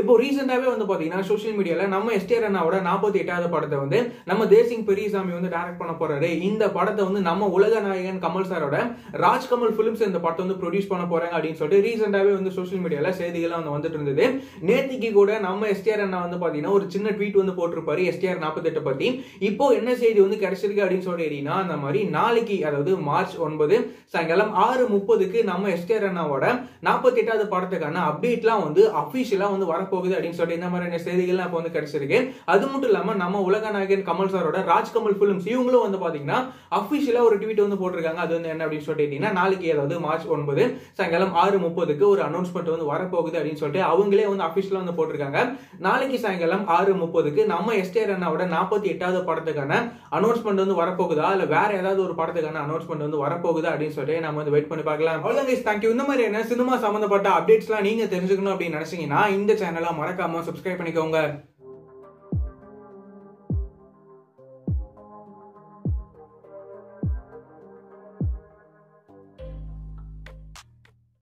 இப்போ ரீசெண்டாவே வந்து பாத்தீங்கன்னா சோஷியல் மீடியால நம்ம எஸ்டிஆர் அண்ணாவோட நாற்பத்தி எட்டாவது படத்தை வந்து நம்ம தேசிங் பெரியசாமி வந்து டைரக்ட் பண்ண போறாரு இந்த படத்தை வந்து நம்ம உலக நாயகன் கமல் சாரோட ராஜ் கமல் பிலிம்ஸ் இந்த படத்தை வந்து ப்ரொடியூஸ் பண்ண போறாங்க அப்படின்னு சொல்லிட்டு ரீசெண்டாவே வந்து சோஷியல் மீடியால செய்திகள்லாம் வந்து வந்துட்டு இருந்தது நேத்திக்கு கூட நம்ம எஸ்டிஆர் அண்ணா வந்து பாத்தீங்கன்னா ஒரு சின்ன ட்வீட் வந்து போட்டிருப்பாரு எஸ்டிஆர் நாற்பத்தெட்டு பத்தி இப்போ என்ன செய்தி வந்து கிடைச்சிருக்கு அப்படின்னு சொல்லிட்டீங்கன்னா அந்த மாதிரி நாளைக்கு அதாவது மார்ச் ஒன்பது சாயங்காலம் ஆறு முப்பதுக்கு நம்ம எஸ்டிஆர் அண்ணாவோட நாற்பத்தி எட்டாவது படத்துக்கான அப்டேட்லாம் வந்து அபிஷியலா வந்து வரப்போகுது அப்படின்னு சொல்லிட்டு இந்த மாதிரியான செய்திகள்லாம் இப்போ வந்து கிடைச்சிருக்கு அது மட்டும் இல்லாம நம்ம உலக நாயகன் கமல் சாரோட ராஜ்கமல் பிலிம்ஸ் இவங்களும் வந்து பாத்தீங்கன்னா அபிஷியலா ஒரு ட்வீட் வந்து போட்டிருக்காங்க அது வந்து என்ன அப்படின்னு சொல்லிட்டீங்கன்னா நாளைக்கு அதாவது மார்ச் ஒன்பது சாயங்காலம் ஆறு முப்பதுக்கு ஒரு அனௌன்ஸ்மெண்ட் வந்து வரப்போகுது அப்படின்னு சொல்லிட்டு அவங்களே வந்து அபிஷியலா வந்து போட்டிருக்காங்க நாளைக்கு சாயங்காலம் ஆறு முப்பதுக்கு நம்ம எஸ்டேர் அண்ணாவோட நாற்பத்தி எட்டாவது படத்துக்கான அனௌன்ஸ்மெண்ட் வந்து வரப்போகுதா இல்ல வேற ஏதாவது ஒரு படத்துக்கான அனௌன்ஸ்மெண்ட் வந்து வரப்போகுதா அப்படின்னு சொல்லிட்டு நம்ம வந்து வெயிட் பண்ணி பார்க்கலாம் அவ்வளவு தேங்க்யூ இந்த மாதிரி என்ன சினிமா சம்பந்தப்பட்ட அப்டேட்ஸ்லாம் நீங்க தெரிஞ்சுக்கணும் அப்படின்னு நினைச்சீங்கன்னா இந்த சேனலை மறக்காம சப்ஸ்கிரைப் பண்ணிக்கோங்க